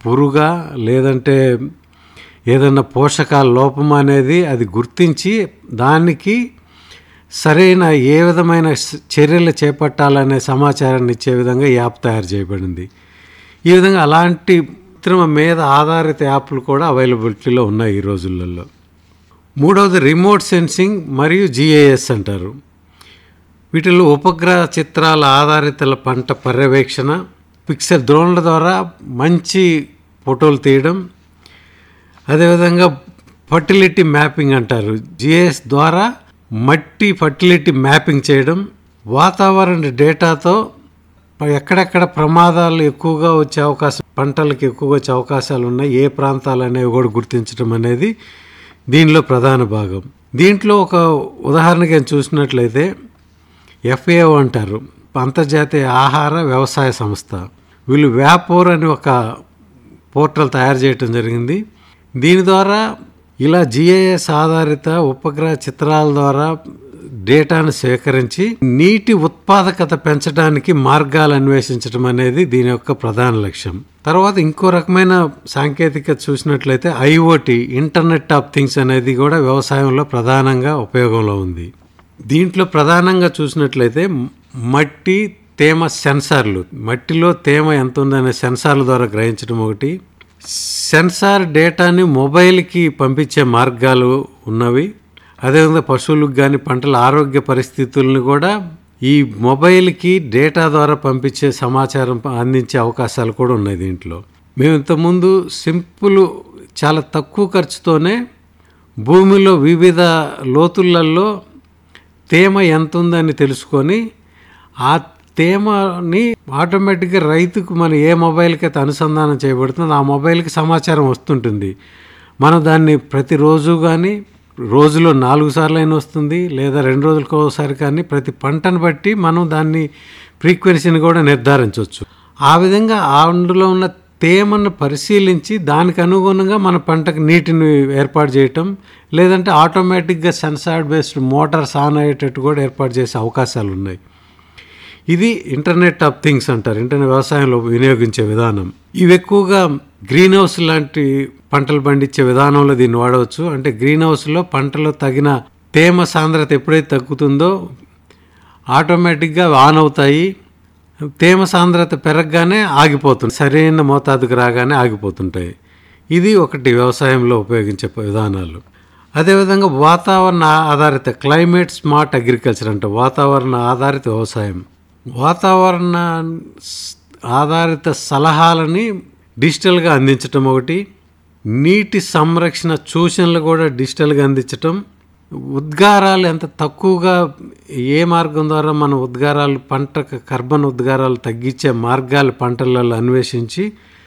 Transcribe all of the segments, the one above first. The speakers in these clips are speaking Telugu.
పురుగా లేదంటే ఏదన్నా పోషకాల లోపం అనేది అది గుర్తించి దానికి సరైన ఏ విధమైన స- చర్యలు చేపట్టాలనే సమాచారాన్ని ఇచ్చే విధంగా ఈ యాప్ తయారు చేయబడింది ఈ విధంగా అలాంటి కృత్రిమ మీద ఆధారిత యాప్లు కూడా అవైలబిలిటీలో ఉన్నాయి ఈ రోజులలో మూడవది రిమోట్ సెన్సింగ్ మరియు జిఏఎస్ అంటారు వీటిలో ఉపగ్రహ చిత్రాల ఆధారిత పంట పర్యవేక్షణ పిక్సెల్ డ్రోన్ల ద్వారా మంచి ఫోటోలు తీయడం అదేవిధంగా ఫర్టిలిటీ మ్యాపింగ్ అంటారు జిఎస్ ద్వారా మట్టి ఫర్టిలిటీ మ్యాపింగ్ చేయడం వాతావరణ డేటాతో ప- ఎక్కడెక్కడ ప్రమాదాలు ఎక్కువగా వచ్చే అవకాశం పంటలకు ఎక్కువగా వచ్చే అవకాశాలు ఉన్నాయి ఏ ప్రాంతాలు అనేవి కూడా గుర్తించడం అనేది దీనిలో ప్రధాన భాగం దీంట్లో ఒక ఉదాహరణకి నేను చూసినట్లయితే ఎఫ్ఏఓ అంటారు అంతర్జాతీయ ఆహార వ్యవసాయ సంస్థ వీళ్ళు వ్యాపోర్ అని ఒక పోర్టల్ తయారు చేయటం జరిగింది దీని ద్వారా ఇలా జిఐఎస్ ఆధారిత ఉపగ్రహ చిత్రాల ద్వారా డేటాను సేకరించి నీటి ఉత్పాదకత పెంచడానికి మార్గాలు అన్వేషించడం అనేది దీని యొక్క ప్రధాన లక్ష్యం తర్వాత ఇంకో రకమైన సాంకేతికత చూసినట్లయితే ఐఓటి ఇంటర్నెట్ ఆఫ్ థింగ్స్ అనేది కూడా వ్యవసాయంలో ప్రధానంగా ఉపయోగంలో ఉంది దీంట్లో ప్రధానంగా చూసినట్లయితే మ- మట్టి తేమ సెన్సార్లు మట్టిలో తేమ ఎంత ఉందనే సెన్సార్ల ద్వారా గ్రహించడం ఒకటి సెన్సార్ డేటాని మొబైల్కి పంపించే మార్గాలు ఉన్నవి అదేవిధంగా పశువులకు కానీ పంటల ఆరోగ్య పరిస్థితులను కూడా ఈ మొబైల్కి డేటా ద్వారా పంపించే సమాచారం అందించే అవకాశాలు కూడా ఉన్నాయి దీంట్లో మేము ఇంతకుముందు సింపుల్ చాలా తక్కువ ఖర్చుతోనే భూమిలో వివిధ లోతులలో తేమ ఎంత ఉందని తెలుసుకొని ఆ తేమని ఆటోమేటిక్గా రైతుకు మన ఏ మొబైల్కి అయితే అనుసంధానం చేయబడుతుందో ఆ మొబైల్కి సమాచారం వస్తుంటుంది మనం దాన్ని ప్రతిరోజు కానీ రోజులో నాలుగు సార్లు అయినా వస్తుంది లేదా రెండు రోజులకు ఒకసారి కానీ ప్రతి పంటను బట్టి మనం దాన్ని ఫ్రీక్వెన్సీని కూడా నిర్ధారించవచ్చు ఆ విధంగా ఆ అందులో ఉన్న తేమను పరిశీలించి దానికి అనుగుణంగా మన పంటకు నీటిని ఏర్పాటు చేయటం లేదంటే ఆటోమేటిక్గా సెన్సార్ బేస్డ్ మోటార్స్ ఆన్ అయ్యేటట్టు కూడా ఏర్పాటు చేసే అవకాశాలు ఉన్నాయి ఇది ఇంటర్నెట్ ఆఫ్ థింగ్స్ అంటారు ఇంటర్నెట్ వ్యవసాయంలో వినియోగించే విధానం ఇవి ఎక్కువగా గ్రీన్ హౌస్ లాంటి పంటలు పండించే విధానంలో దీన్ని వాడవచ్చు అంటే గ్రీన్ హౌస్లో పంటలో తగిన తేమ సాంద్రత ఎప్పుడైతే తగ్గుతుందో ఆటోమేటిక్గా అవి ఆన్ అవుతాయి తేమ సాంద్రత పెరగగానే ఆగిపోతుంది సరైన మోతాదుకు రాగానే ఆగిపోతుంటాయి ఇది ఒకటి వ్యవసాయంలో ఉపయోగించే విధానాలు అదేవిధంగా వాతావరణ ఆధారిత క్లైమేట్ స్మార్ట్ అగ్రికల్చర్ అంటే వాతావరణ ఆధారిత వ్యవసాయం వాతావరణ స్- ఆధారిత సలహాలని డిజిటల్గా అందించటం ఒకటి నీటి సంరక్షణ సూచనలు కూడా డిజిటల్గా అందించటం ఉద్గారాలు ఎంత తక్కువగా ఏ మార్గం ద్వారా మన ఉద్గారాలు పంట కర్బన ఉద్గారాలు తగ్గించే మార్గాలు పంటలలో అన్వేషించి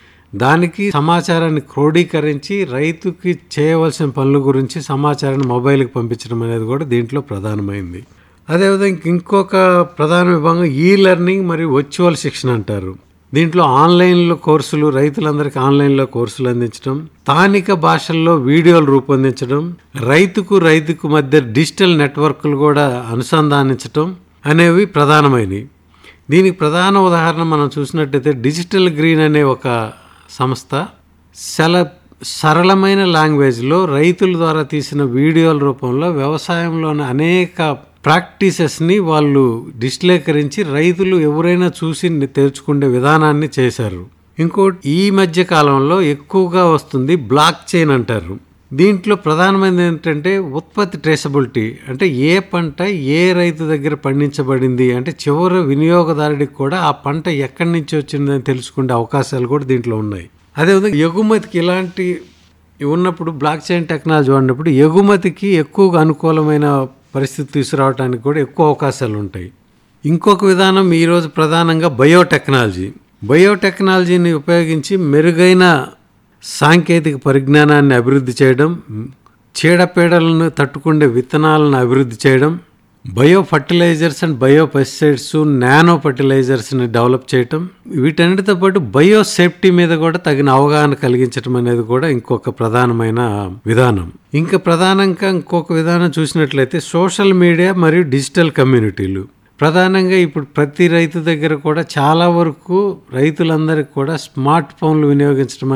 దానికి సమాచారాన్ని క్రోడీకరించి రైతుకి చేయవలసిన పనుల గురించి సమాచారాన్ని మొబైల్కి పంపించడం అనేది కూడా దీంట్లో ప్రధానమైంది అదేవిధంగా ఇంకొక ప్రధాన విభాగం ఈ లెర్నింగ్ మరియు వర్చువల్ శిక్షణ అంటారు దీంట్లో ఆన్లైన్లో కోర్సులు రైతులందరికీ ఆన్లైన్లో కోర్సులు అందించడం స్థానిక భాషల్లో వీడియోలు రూపొందించడం రైతుకు రైతుకు మధ్య డిజిటల్ నెట్వర్క్లు కూడా అనుసంధానించడం అనేవి ప్రధానమైనవి దీనికి ప్రధాన ఉదాహరణ మనం చూసినట్టయితే డిజిటల్ గ్రీన్ అనే ఒక సంస్థ చాలా సరళమైన లాంగ్వేజ్లో రైతుల ద్వారా తీసిన వీడియోల రూపంలో వ్యవసాయంలోని అనేక ప్రాక్టీసెస్ని వాళ్ళు డిస్లేకరించి రైతులు ఎవరైనా చూసి తెరుచుకునే విధానాన్ని చేశారు ఇంకోటి ఈ మధ్య కాలంలో ఎక్కువగా వస్తుంది బ్లాక్ చైన్ అంటారు దీంట్లో ప్రధానమైనది ఏంటంటే ఉత్పత్తి ట్రేసబిలిటీ అంటే ఏ పంట ఏ రైతు దగ్గర పండించబడింది అంటే చివరి వినియోగదారుడికి కూడా ఆ పంట ఎక్కడి నుంచి వచ్చిందని తెలుసుకునే అవకాశాలు కూడా దీంట్లో ఉన్నాయి అదేవిధంగా ఎగుమతికి ఇలాంటి ఉన్నప్పుడు బ్లాక్ చైన్ టెక్నాలజీ వాడినప్పుడు ఎగుమతికి ఎక్కువగా అనుకూలమైన పరిస్థితి తీసుకురావడానికి కూడా ఎక్కువ అవకాశాలు ఉంటాయి ఇంకొక విధానం ఈరోజు ప్రధానంగా బయోటెక్నాలజీ బయోటెక్నాలజీని ఉపయోగించి మెరుగైన సాంకేతిక పరిజ్ఞానాన్ని అభివృద్ధి చేయడం చీడపీడలను తట్టుకునే విత్తనాలను అభివృద్ధి చేయడం bio fertilisers and bio pesticides nano ఫర్టిలైజర్స్ని డెవలప్ చేయటం వీటన్నిటితో పాటు బయో సేఫ్టీ మీద కూడా తగిన అవగాహన కలిగించడం అనేది కూడా ఇంకొక ప్రధానమైన విధానం ఇంకా ప్రధానంగా ఇంకొక విధానం చూసినట్లయితే సోషల్ మీడియా మరియు డిజిటల్ కమ్యూనిటీలు ప్రధానంగా ఇప్పుడు ప్రతి రైతు దగ్గర కూడా చాలా వరకు రైతులందరికీ కూడా స్మార్ట్ ఫోన్లు వినియోగించడం